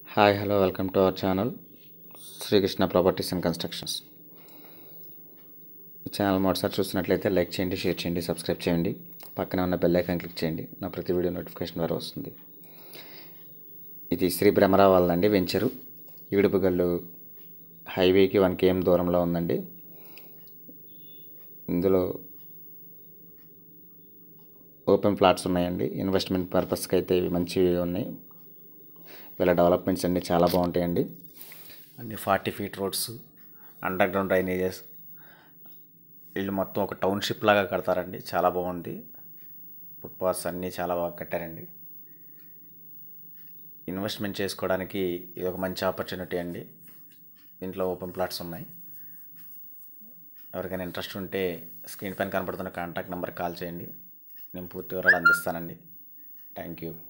hi hello welcome to our channel Srikrishna properties and constructions ఈ channel మొదటిసారి చూస్తున్నట్లయితే like చేయండి షేర్ చేయండి సబ్స్క్రైబ్ చేయండి పక్కన ఉన్న బెల్ ఐకాన్ క్లిక్ చేయండి నా ప్రతి వీడియో నోటిఫికేషన్ ద్వారా వస్తుంది ఇది శ్రీ భ్రమరావు వాళ్ళండి వెంచరు ఈడుపుగల్లు హైవేకి వన్ కేఎం దూరంలో ఉందండి ఇందులో ఓపెన్ ప్లాట్స్ ఉన్నాయండి ఇన్వెస్ట్మెంట్ పర్పస్కి అయితే ఇవి మంచివి ఉన్నాయి వీళ్ళ డెవలప్మెంట్స్ అన్నీ చాలా బాగుంటాయండి అన్ని forty feet roads underground drainages వీళ్ళు మొత్తం ఒక టౌన్షిప్ లాగా కడతారండి చాలా బాగుంది ఫుట్పాత్స్ అన్నీ చాలా బాగా కట్టారండి ఇన్వెస్ట్మెంట్ చేసుకోవడానికి ఇది ఒక మంచి ఆపర్చునిటీ అండి దీంట్లో ఓపెన్ ప్లాట్స్ ఉన్నాయి ఎవరికైనా ఇంట్రెస్ట్ ఉంటే స్క్రీన్ పైన కనపడుతున్న కాంటాక్ట్ నెంబర్ కాల్ చేయండి నేను పూర్తి వివరాలు అందిస్తానండి థ్యాంక్ యూ